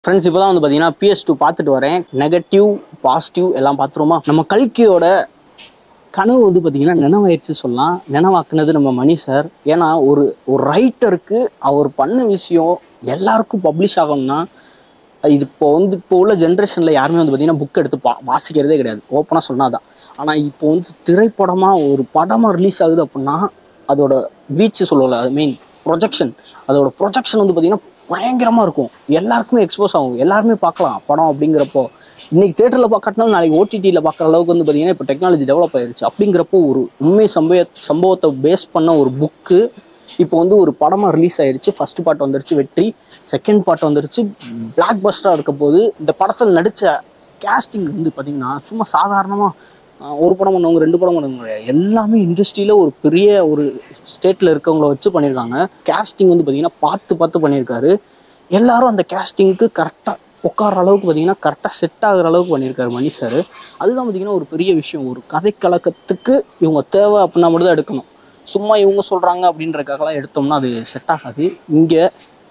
friends இப்போ தான் வந்து பார்த்தீங்கன்னா பிஎஸ் டூ பார்த்துட்டு வரேன் நெகட்டிவ் பாசிட்டிவ் எல்லாம் பார்த்துருமா நம்ம கல்கியோட கனவு வந்து பார்த்தீங்கன்னா நினைவாயிருச்சு சொல்லலாம் நினைவாக்குனது நம்ம மணி சார் ஏன்னா ஒரு ஒரு ரைட்டருக்கு அவர் பண்ண விஷயம் எல்லாருக்கும் பப்ளிஷ் ஆகணும்னா இது இப்போ வந்து இப்போ உள்ள ஜென்ரேஷனில் யாருமே வந்து பார்த்தீங்கன்னா புக் எடுத்து பா வாசிக்கிறதே கிடையாது ஓப்பனாக சொன்னாதான் ஆனால் இப்போ வந்து திரைப்படமாக ஒரு படமாக ரிலீஸ் ஆகுது அப்படின்னா அதோட வீச்சு சொல்லல அது மெயின் ப்ரொஜெக்ஷன் அதோட ப்ரொஜெக்ஷன் வந்து பார்த்தீங்கன்னா பயங்கரமாக இருக்கும் எல்லாருக்குமே எக்ஸ்போஸ் ஆகும் எல்லாருமே பார்க்கலாம் படம் அப்படிங்கிறப்போ இன்னைக்கு தேட்டரில் பார்க்கறதுனால நாளைக்கு ஓடிடியில் பார்க்குற அளவுக்கு வந்து பார்த்தீங்கன்னா இப்போ டெக்னாலஜி டெவலப் ஆயிருச்சு அப்படிங்கிறப்போ ஒரு உண்மை சம்பவ சம்பவத்தை பேஸ் பண்ண ஒரு புக்கு இப்போ வந்து ஒரு படமாக ரிலீஸ் ஆயிருச்சு ஃபர்ஸ்ட் பார்ட் வந்துருச்சு வெற்றி செகண்ட் பார்ட் வந்துருச்சு பிளாக் பஸ்டராக இருக்க போது இந்த படத்தில் நடித்த கேஸ்டிங் வந்து பார்த்தீங்கன்னா சும்மா சாதாரணமாக ஒரு படம் பண்ணவங்க ரெண்டு படம் பண்ணவங்க கிடையாது எல்லாமே இண்டஸ்ட்ரியில் ஒரு பெரிய ஒரு ஸ்டேட்டில் இருக்கவங்கள வச்சு பண்ணியிருக்காங்க கேஸ்டிங் வந்து பார்த்தீங்கன்னா பார்த்து பார்த்து பண்ணியிருக்காரு எல்லாரும் அந்த கேஸ்டிங்க்கு கரெக்டாக உட்கார அளவுக்கு பார்த்தீங்கன்னா கரெக்டாக செட் ஆகுற அளவுக்கு பண்ணியிருக்காரு மணி சார் அதுதான் பார்த்தீங்கன்னா ஒரு பெரிய விஷயம் ஒரு கதை கலக்கத்துக்கு இவங்க தேவை அப்படின்னா மட்டும் தான் எடுக்கணும் சும்மா இவங்க சொல்கிறாங்க அப்படின்றக்காகலாம் எடுத்தோம்னா அது செட் ஆகாது இங்கே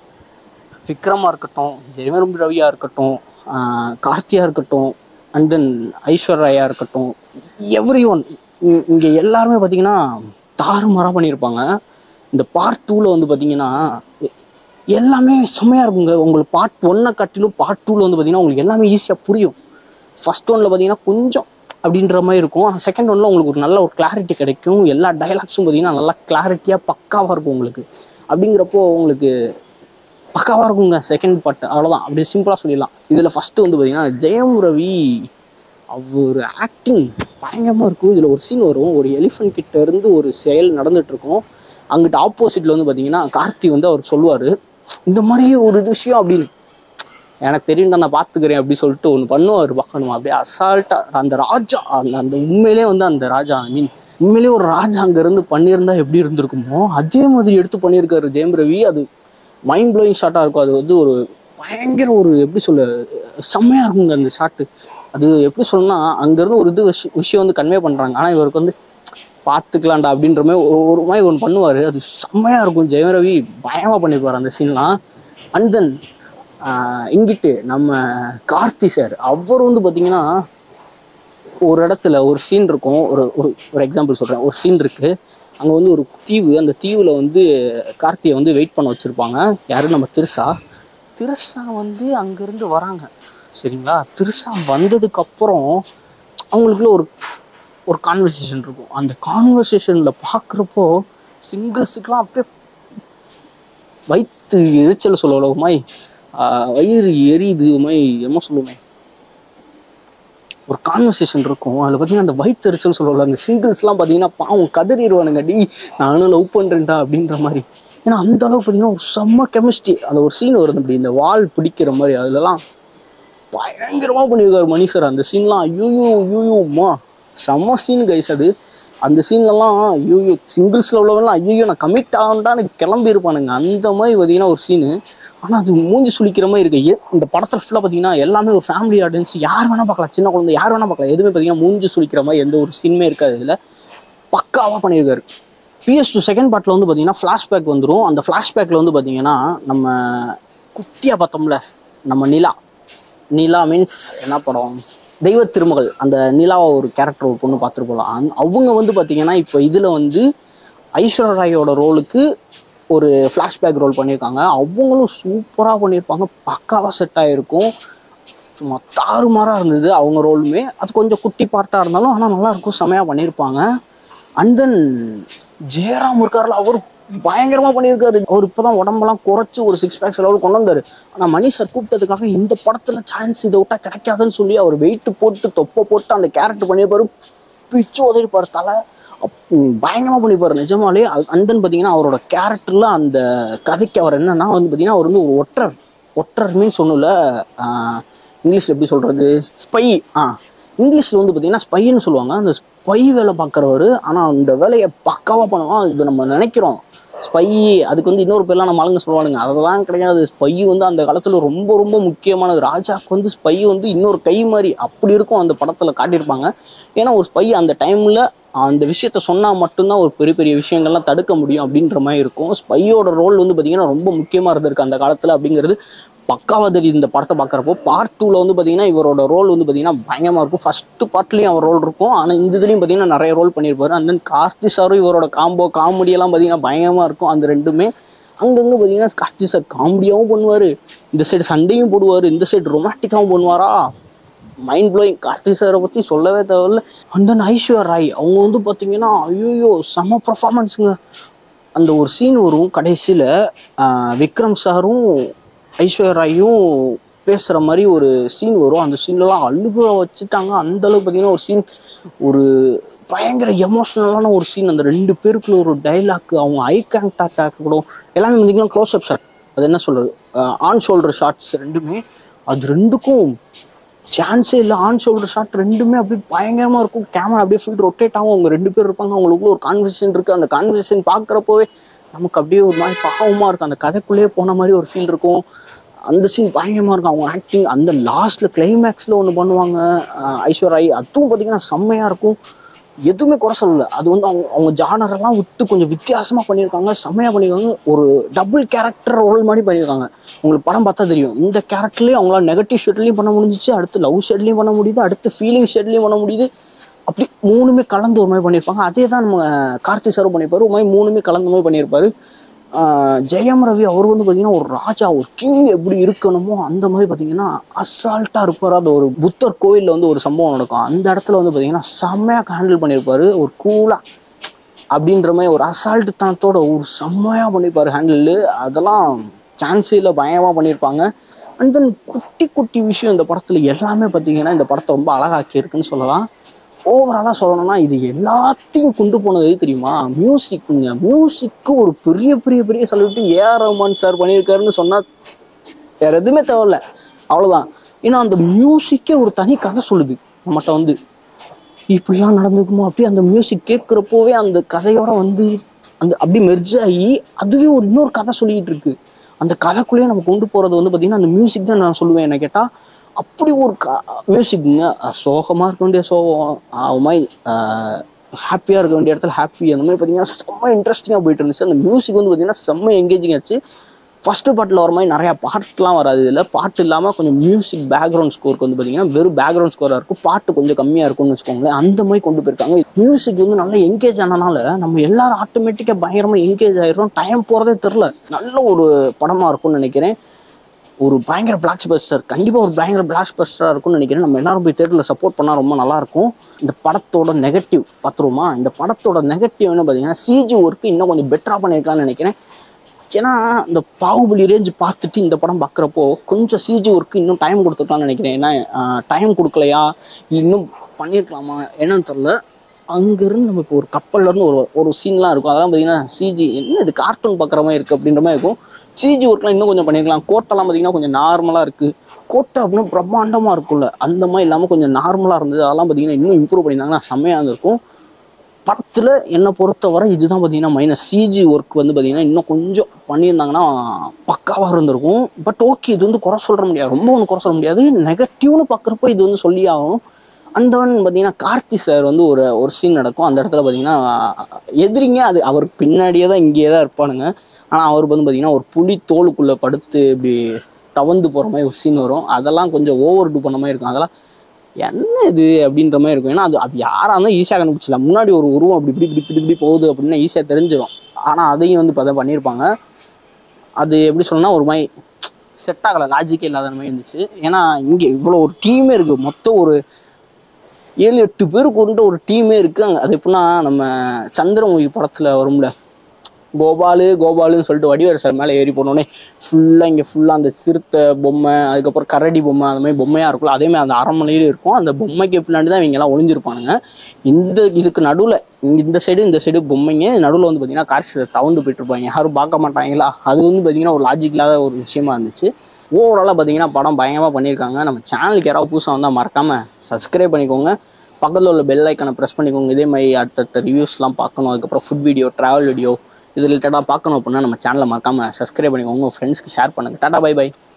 விக்ரமாக இருக்கட்டும் ஜெயவரம் ரவியா இருக்கட்டும் ஆஹ் கார்த்தியா இருக்கட்டும் அண்ட் தென் ஐஸ்வர்யா இருக்கட்டும் எவ்ரி ஒன் இங்கே எல்லாருமே பார்த்தீங்கன்னா தாறுமாறாக பண்ணியிருப்பாங்க இந்த பார்ட் டூவில் வந்து பார்த்தீங்கன்னா எ- எல்லாமே செம்மையாக இருக்குங்க உங்களுக்கு பார்ட் ஒன்னை காட்டிலும் பார்ட் டூவில் வந்து பார்த்தீங்கன்னா உங்களுக்கு எல்லாமே ஈஸியாக புரியும் ஃபர்ஸ்ட் ஒன்ல பார்த்தீங்கன்னா கொஞ்சம் அப்படின்ற மாதிரி இருக்கும் செகண்ட் ஒன்ல உங்களுக்கு ஒரு நல்ல ஒரு கிளாரிட்டி கிடைக்கும் எல்லா டைலாக்ஸும் பார்த்தீங்கன்னா நல்லா கிளாரிட்டியாக பக்காவாக இருக்கும் உங்களுக்கு அப்படிங்கிறப்போ உங்களுக்கு பக்காவாக இருக்குங்க செகண்ட் பார்ட் அவ்வளோதான் அப்படி சிம்பிளாக சொல்லிடலாம் இதில் ஃபஸ்ட்டு வந்து பார்த்தீங்கன்னா ஜெயம் ரவி அவர் ஆக்டிங் பயங்கரமாக இருக்கும் இதில் ஒரு சீன் வரும் ஒரு எலிஃபென்ட் கிட்ட இருந்து ஒரு செயல் நடந்துட்டு இருக்கும் அங்கிட்ட ஆப்போசிட்டில் வந்து பார்த்தீங்கன்னா கார்த்தி வந்து அவர் சொல்லுவார் இந்த மாதிரி ஒரு விஷயம் அப்படின்னு எனக்கு தெரியும் நான் பார்த்துக்கிறேன் அப்படி சொல்லிட்டு ஒன்று பண்ணுவார் பார்க்கணும் அப்படியே அசால்ட்டாக அந்த ராஜா அந்த அந்த உண்மையிலே வந்து அந்த ராஜா ஐ மீன் உண்மையிலே ஒரு ராஜா அங்கேருந்து பண்ணியிருந்தா எப்படி இருந்திருக்குமோ அதே மாதிரி எடுத்து பண்ணியிருக்காரு ஜெயம் ரவி அது மைண்ட் ப்ளோயிங் ஷாட்டாக இருக்கும் அது வந்து ஒரு பயங்கர ஒரு எப்படி சொல்ல செம்மையாக இருக்குங்க அந்த ஷாட்டு அது எப்படி சொல்லணும்னா அங்கேருந்து ஒரு இது விஷயம் விஷயம் வந்து கன்வே பண்ணுறாங்க ஆனால் இவருக்கு வந்து பார்த்துக்கலாம்டா அப்படின்ற மாதிரி ஒரு ஒரு மாதிரி ஒன்று பண்ணுவார் அது செம்மையாக இருக்கும் ஜெயம் ரவி பயமாக பண்ணியிருப்பார் அந்த சீன்லாம் அண்ட் தென் இங்கிட்டு நம்ம கார்த்தி சார் அவர் வந்து பார்த்தீங்கன்னா ஒரு இடத்துல ஒரு சீன் இருக்கும் ஒரு ஒரு ஒரு எக்ஸாம்பிள் சொல்கிறேன் ஒரு சீன் இருக்குது அங்கே வந்து ஒரு தீவு அந்த தீவில் வந்து கார்த்தியை வந்து வெயிட் பண்ண வச்சுருப்பாங்க யாரும் நம்ம திருசா திருசா வந்து அங்கேருந்து வராங்க சரிங்களா திருசா வந்ததுக்கப்புறம் அவங்களுக்குள்ள ஒரு ஒரு கான்வர்சேஷன் இருக்கும் அந்த கான்வர்சேஷனில் பார்க்குறப்போ சிங்கிள்ஸுக்கெலாம் அப்படியே வயிற்று எரிச்சல் சொல்லுவோமாய் வயிறு எரியுது மாதிரி என்ன சொல்லுவேன் ஒரு கான்வர்சேஷன் இருக்கும் அதில் பார்த்தீங்கன்னா அந்த வயிற்றுச்சல் சொல்லுவாங்க அந்த சிங்கிள்ஸ்லாம் பார்த்தீங்கன்னா பாவம் கதறிடுவானுங்க டி நானும் லவ் பண்ணுறேன்டா அப்படின்ற மாதிரி ஏன்னா அந்த அளவுக்கு பார்த்தீங்கன்னா ஒரு செம்ம கெமிஸ்ட்ரி அந்த ஒரு சீன் வருது அப்படி இந்த வால் பிடிக்கிற மாதிரி அதுலலாம் பயங்கரமாக பண்ணியிருக்காரு மணி சார் அந்த சீன்லாம் ஐயோயோ ஐயோயோம்மா செம்ம சீன் கைஸ் அது அந்த சீன்லலாம் ஐயோயோ சிங்கிள்ஸில் உள்ளவங்கலாம் ஐயோயோ நான் கமிட் ஆகண்டான்னு கிளம்பி இருப்பானுங்க அந்த மாதிரி பார்த்தீங்கன்னா ஒரு சீனு ஆனால் அது மூஞ்சி சுளிக்கிற மாதிரி இருக்கு ஏ- இந்த படத்தில் ஃபுல்லாக பார்த்தீங்கன்னா எல்லாமே ஒரு ஃபேமிலி ஆடியன்ஸ் யார் வேணால் பார்க்கலாம் சின்ன குழந்தை யார் வேணால் பார்க்கலாம் எதுவுமே பார்த்தீங்கன்னா மூஞ்சி சுளிக்கிற மாதிரி எந்த ஒரு சீனுமே இருக்காது இதில் பக்காவாக பண்ணியிருக்காரு பிஎஸ் டூ செகண்ட் பார்ட்டில் வந்து பார்த்தீங்கன்னா ஃப்ளாஷ்பேக் வந்துடும் அந்த ஃப்ளாஷ்பேக்கில் வந்து பார்த்தீங்கன்னா நம்ம குட்டியாக பார்த்தோம்ல நம்ம நிலா நிலா மீன்ஸ் என்ன படம் தெய்வ திருமகள் அந்த நிலாவை ஒரு கேரக்டர் ஒரு பொண்ணு பார்த்துட்டு போகலாம் அந்த- அவங்க வந்து பார்த்தீங்கன்னா இப்போ இதில் வந்து ஐஸ்வர்யா ராயோட ரோலுக்கு ஒரு ஃப்ளாஷ்பேக் ரோல் பண்ணியிருக்காங்க அவங்களும் சூப்பராக பண்ணியிருப்பாங்க பக்காவாக செட் ஆகிருக்கும் சும்மா தாறுமாறாக இருந்தது அவங்க ரோலுமே அது கொஞ்சம் குட்டி பார்ட்டாக இருந்தாலும் ஆனால் நல்லா இருக்கும் செமையாக பண்ணியிருப்பாங்க அண்ட் தென் ஜெயராம் இருக்கார்ல அவர் பயங்கரமாக பண்ணியிருக்காரு அவர் இப்போ தான் உடம்பெல்லாம் குறைச்சி ஒரு சிக்ஸ் பேக்ஸ் லெவல் கொண்டு வந்தார் ஆனால் மணி சார் கூப்பிட்டதுக்காக இந்த படத்தில் சான்ஸ் இதை விட்டா கிடைக்காதுன்னு சொல்லி அவர் வெயிட் போட்டு தொப்பை போட்டு அந்த கேரக்டர் பண்ணியிருப்பாரு பிச்சு உதறிப்பார் தலை அப் பயங்கரமாக பண்ணிப்பாரு நிஜமாலே அந்தன் பார்த்தீங்கன்னா அவரோட கேரக்டரில் அந்த கதைக்கு அவர் என்னன்னா வந்து பார்த்தீங்கன்னா அவர் வந்து ஒரு ஒற்றர் ஒற்றர் மீன்ஸ் ஒன்றும் இல்லை இங்கிலீஷில் எப்படி சொல்கிறது ஸ்பை ஆ இங்கிலீஷில் வந்து பார்த்தீங்கன்னா ஸ்பைன்னு சொல்லுவாங்க அந்த ஸ்பை வேலை பார்க்குறவர் ஆனால் அந்த வேலையை பக்காவாக பண்ணுவான் இது நம்ம நினைக்கிறோம் ஸ்பை அதுக்கு வந்து இன்னொரு பேர்லாம் நம்ம ஆளுங்க சொல்லுவானுங்க அதெல்லாம் கிடையாது ஸ்பை வந்து அந்த காலத்தில் ரொம்ப ரொம்ப முக்கியமானது ராஜாக்கு வந்து ஸ்பை வந்து இன்னொரு கை மாதிரி அப்படி இருக்கும் அந்த படத்தில் காட்டியிருப்பாங்க ஏன்னா ஒரு ஸ்பை அந்த டைமில் அந்த விஷயத்த சொன்னால் மட்டும்தான் ஒரு பெரிய பெரிய விஷயங்கள்லாம் தடுக்க முடியும் அப்படின்ற மாதிரி இருக்கும் ஸ்பையோட ரோல் வந்து பார்த்தீங்கன்னா ரொம்ப முக்கியமாக இருந்திருக்கு அந்த காலத்தில் அப்படிங்கிறது பக்காவா தெரியுது இந்த படத்தை பார்க்குறப்போ பார்ட் டூவில் வந்து பார்த்தீங்கன்னா இவரோட ரோல் வந்து பார்த்தீங்கன்னா பயங்கரமாக இருக்கும் ஃபர்ஸ்ட் பார்ட்லேயும் அவர் ரோல் இருக்கும் ஆனால் இந்த இதுலேயும் பார்த்தீங்கன்னா நிறைய ரோல் பண்ணியிருப்பாரு அண்ட் தென் கார்த்தி சாரும் இவரோட காம்போ காமெடியெல்லாம் பார்த்தீங்கன்னா பயங்கரமாக இருக்கும் அந்த ரெண்டுமே அங்கங்கே பார்த்தீங்கன்னா கார்த்தி சார் காமெடியாகவும் பண்ணுவார் இந்த சைடு சண்டையும் போடுவார் இந்த சைடு ரொமான்டிக்காகவும் பண்ணுவாரா மைண்ட் ப்ளோயிங் கார்த்தி சாரை பற்றி சொல்லவே தேவையில்ல அண்ட் தென் ஐஸ்வர் ராய் அவங்க வந்து பார்த்தீங்கன்னா ஐயோ செம பர்ஃபார்மன்ஸுங்க அந்த ஒரு சீன் வரும் கடைசியில் விக்ரம் சாரும் ஐஸ்வர்யா ராயும் பேசுகிற மாதிரி ஒரு சீன் வரும் அந்த சீன்லலாம் அழுகுற வச்சுட்டாங்க அந்த அளவுக்கு பார்த்தீங்கன்னா ஒரு சீன் ஒரு பயங்கர எமோஷ்னலான ஒரு சீன் அந்த ரெண்டு பேருக்குள்ள ஒரு டைலாக் அவங்க ஐ கான்டாக்ட் கூட எல்லாமே பார்த்தீங்கன்னா க்ளோஸ் அப் ஷாட் அது என்ன சொல்கிறது ஆன் ஷோல்டர் ஷாட்ஸ் ரெண்டுமே அது ரெண்டுக்கும் சான்ஸே இல்லை ஆன் ஷோல்டர் ஷாட் ரெண்டுமே அப்படியே பயங்கரமாக இருக்கும் கேமரா அப்படியே ஃபுல் ரொட்டேட் ஆகும் அவங்க ரெண்டு பேர் இருப்பாங்க அவங்களுக்குள்ள ஒரு கான்வர்சேஷன் இருக்குது அந்த கான்வர்சேஷன் பார்க்குறப்போவே நமக்கு அப்படியே ஒரு மாதிரி பாவமாக இருக்கும் அந்த கதைக்குள்ளேயே போன மாதிரி ஒரு ஃபீல் இருக்கும் அந்த சீன் பயங்கரமாக இருக்கும் அவங்க ஆக்டிங் அந்த லாஸ்ட்டில் கிளைமேக்ஸில் ஒன்று பண்ணுவாங்க அஹ் ஐஸ்வர்யா அதுவும் பார்த்தீங்கன்னா செம்மையாக இருக்கும் எதுவுமே குறை சொல்லல அது வந்து அவங்க அவங்க ஜானரெல்லாம் விட்டு கொஞ்சம் வித்தியாசமாக பண்ணியிருக்காங்க செம்மையாக பண்ணியிருக்காங்க ஒரு டபுள் கேரக்டர் ரோல் மாதிரி பண்ணியிருக்காங்க உங்களுக்கு படம் பார்த்தா தெரியும் இந்த கேரக்டர்லேயும் அவங்களால நெகட்டிவ் ஷேட்லையும் பண்ண முடிஞ்சிச்சு அடுத்து லவ் ஷேட்லையும் பண்ண முடியுது அடுத்து ஃபீலிங் ஷேட்லையும் பண்ண முடியுது அப்படி மூணுமே கலந்து ஒரு மாதிரி பண்ணியிருப்பாங்க அதே தான் நம்ம கார்த்தி சாரும் பண்ணியிருப்பாரு ஒரு மாதிரி மூணுமே கலந்த மாதிரி பண்ணியிருப்பாரு ஆஹ் ஜெயம் ரவி அவர் வந்து பார்த்தீங்கன்னா ஒரு ராஜா ஒரு கிங் எப்படி இருக்கணுமோ அந்த மாதிரி பார்த்தீங்கன்னா அசால்ட்டாக இருப்பார் அது ஒரு புத்தர் கோயிலில் வந்து ஒரு சம்பவம் நடக்கும் அந்த இடத்துல வந்து பார்த்தீங்கன்னா செம்மையாக ஹேண்டில் பண்ணியிருப்பாரு ஒரு கூலாக அப்படின்ற மாதிரி ஒரு அசால்ட்டு தனத்தோட ஒரு செம்மையாக பண்ணியிருப்பாரு ஹேண்டில் அதெல்லாம் சான்ஸே இல்லை பயங்கரமாக பண்ணியிருப்பாங்க அண்ட் தென் குட்டி குட்டி விஷயம் இந்த படத்தில் எல்லாமே பார்த்தீங்கன்னா இந்த படத்தை ரொம்ப அழகாக்கி இருக்குன்னு சொல்லலாம் ஓவராலாக சொல்லணும்னா இது எல்லாத்தையும் கொண்டு போனது எது தெரியுமா மியூசிக்குங்க மியூசிக்கு ஒரு பெரிய பெரிய பெரிய சொல்லிட்டு ஏஆர் ரஹ்மான் சார் பண்ணியிருக்காருன்னு சொன்னால் வேற எதுவுமே தேவையில்ல அவ்வளோதான் ஏன்னா அந்த மியூசிக்கே ஒரு தனி கதை சொல்லுது நம்மகிட்ட வந்து இப்படிலாம் நடந்துக்குமோ அப்படி அந்த மியூசிக் கேட்குறப்போவே அந்த கதையோட வந்து அந்த அப்படி மெர்ஜ் ஆகி அதுவே ஒரு இன்னொரு கதை சொல்லிக்கிட்டு இருக்கு அந்த கதைக்குள்ளேயே நம்ம கொண்டு போகிறது வந்து பார்த்திங்கன்னா அந்த மியூசிக் தான் நான் சொல்லுவேன் என்ன கேட்டால் அப்படி ஒரு க மியூசிக்குங்க சோகமாக இருக்க வேண்டிய சோகம் ஒரு மாதிரி ஹாப்பியாக இருக்க வேண்டிய இடத்துல ஹாப்பி அந்த மாதிரி பார்த்தீங்கன்னா செம்ம இன்ட்ரெஸ்டிங்காக போயிட்டு இருந்துச்சு அந்த மியூசிக் வந்து பார்த்தீங்கன்னா செம்ம எங்கேஜிங் ஆச்சு ஃபஸ்ட்டு பாட்டில் வர மாதிரி நிறையா பாட்டுலாம் வராது இதில் பாட்டு இல்லாமல் கொஞ்சம் மியூசிக் பேக்ரவுண்ட் ஸ்கோருக்கு வந்து பார்த்தீங்கன்னா வெறும் பேக்ரவுண்ட் ஸ்கோராக இருக்கும் பாட்டு கொஞ்சம் கம்மியாக இருக்கும்னு வச்சுக்கோங்களேன் அந்த மாதிரி கொண்டு போயிருக்காங்க மியூசிக் வந்து நல்லா எங்கேஜ் ஆனனால நம்ம எல்லாரும் ஆட்டோமேட்டிக்காக பயங்கரமாக எங்கேஜ் ஆயிரும் டைம் போகிறதே தெரில நல்ல ஒரு படமாக இருக்கும்னு நினைக்கிறேன் ஒரு பயங்கர பிளாக் பஸ்டர் கண்டிப்பாக ஒரு பயங்கர பிளாக் பஸ்டராக இருக்கும்னு நினைக்கிறேன் நம்ம எல்லாரும் போய் தேட்டரில் சப்போர்ட் பண்ணால் ரொம்ப நல்லாயிருக்கும் இந்த படத்தோட நெகட்டிவ் பார்த்துருவோமா இந்த படத்தோட நெகட்டிவ் என்ன பார்த்தீங்கன்னா சிஜி ஒர்க்கு இன்னும் கொஞ்சம் பெட்டராக பண்ணியிருக்கான்னு நினைக்கிறேன் ஏன்னா இந்த பாகுபலி ரேஞ்ச் பார்த்துட்டு இந்த படம் பார்க்குறப்போ கொஞ்சம் சிஜி ஒர்க்கு இன்னும் டைம் கொடுத்துருக்கலாம்னு நினைக்கிறேன் ஏன்னா டைம் கொடுக்கலையா இல்லை இன்னும் பண்ணியிருக்கலாமா என்னன்னு தெரில அங்கேருந்து நம்ம இப்போ ஒரு கப்பல்லேருந்து ஒரு ஒரு சீன்லாம் இருக்கும் அதான் பார்த்தீங்கன்னா சிஜி என்ன இது கார்ட்டூன் பார்க்குற மாதிரி இருக்குது அப்படின்ற மாதிரி இருக்கும் சிஜி ஒர்க்லாம் இன்னும் கொஞ்சம் பண்ணியிருக்கலாம் கோட்டெல்லாம் பார்த்தீங்கன்னா கொஞ்சம் நார்மலாக இருக்குது கோட்டை அப்படின்னா பிரம்மாண்டமாக இருக்கும்ல அந்த மாதிரி இல்லாமல் கொஞ்சம் நார்மலாக இருந்தது அதெல்லாம் பார்த்தீங்கன்னா இன்னும் இம்ப்ரூவ் பண்ணியிருந்தாங்கன்னா செம்மையாக இருந்திருக்கும் படத்தில் என்னை பொறுத்தவரை இதுதான் பார்த்தீங்கன்னா மைனஸ் சிஜி ஒர்க் வந்து பார்த்தீங்கன்னா இன்னும் கொஞ்சம் பண்ணியிருந்தாங்கன்னா பக்காவாக இருந்திருக்கும் பட் ஓகே இது வந்து குறை சொல்ல முடியாது ரொம்ப ஒன்றும் குறை சொல்ல முடியாது நெகட்டிவ்னு பார்க்குறப்போ இது வந்து சொல்லி ஆகணும் அந்தவன் பார்த்தீங்கன்னா கார்த்தி சார் வந்து ஒரு ஒரு சீன் நடக்கும் அந்த இடத்துல பார்த்தீங்கன்னா எதிரிங்க அது அவருக்கு பின்னாடியே தான் இங்கேயே தான் இருப்பானுங்க ஆனால் அவர் வந்து பார்த்தீங்கன்னா ஒரு புலி தோலுக்குள்ளே படுத்து இப்படி தவந்து போகிற மாதிரி ஒரு சீன் வரும் அதெல்லாம் கொஞ்சம் ஓவர் டூ பண்ண மாதிரி இருக்கும் அதெல்லாம் என்ன இது அப்படின்ற மாதிரி இருக்கும் ஏன்னா அது அது யாராக இருந்தால் ஈஸியாக கண்டுபிடிச்சலாம் முன்னாடி ஒரு உருவம் அப்படி இப்படி இப்படி இப்படி இப்படி போகுது அப்படின்னா ஈஸியாக தெரிஞ்சிடும் ஆனால் அதையும் வந்து பார்த்தா பண்ணியிருப்பாங்க அது எப்படி சொல்லணும்னா ஒரு மாதிரி செட் ஆகலை லாஜிக்கே இல்லாத மாதிரி இருந்துச்சு ஏன்னா இங்கே இவ்வளோ ஒரு டீமே இருக்குது மொத்தம் ஒரு ஏழு எட்டு பேர் கொண்ட ஒரு டீமே இருக்குது அங்கே அது எப்படின்னா நம்ம சந்திரமுகி படத்தில் வரும்ல கோபாலு கோபாலுன்னு சொல்லிட்டு வடிவேறு சார் மேலே ஏறி போனோடனே ஃபுல்லாக இங்கே ஃபுல்லாக அந்த சிறுத்தை பொம்மை அதுக்கப்புறம் கரடி பொம்மை அந்த மாதிரி பொம்மையாக இருக்கும்ல அதே மாதிரி அந்த அரண்மனையிலும் இருக்கும் அந்த பொம்மைக்கு பின்னாடி தான் இவங்கெல்லாம் ஒளிஞ்சிருப்பானுங்க இந்த இதுக்கு நடுவில் இந்த சைடு இந்த சைடு பொம்மைங்க நடுவில் வந்து பார்த்தீங்கன்னா கார்சி தவந்து போயிட்டு இருப்பாங்க யாரும் பார்க்க மாட்டாங்களா அது வந்து பார்த்தீங்கன்னா ஒரு லாஜிக் இல்லாத ஒரு விஷயமா இருந்துச்சு ஓவராலாக பார்த்தீங்கன்னா படம் பயங்கரமாக பண்ணியிருக்காங்க நம்ம சேனலுக்கு யாராவது புதுசாக வந்தால் மறக்காமல் சப்ஸ்கிரைப் பண்ணிக்கோங்க பக்கத்தில் உள்ள பெல் ஐக்கனை ப்ரெஸ் பண்ணிக்கோங்க இதே மாதிரி அடுத்தடுத்த ரிவ்யூஸ்லாம் பார்க்கணும் அதுக்கப்புறம் ஃபுட் வீடியோ ட்ராவல் வீடியோ இது ரிலேட்டடாக பார்க்கணும் அப்படின்னா நம்ம சேனலை மறக்காமல் சப்ஸ்கிரைப் பண்ணிக்கோங்க உங்கள் ஃப்ரெண்ட்ஸ்க்கு ஷேர் பண்ணுங்கள் டாடா பை பை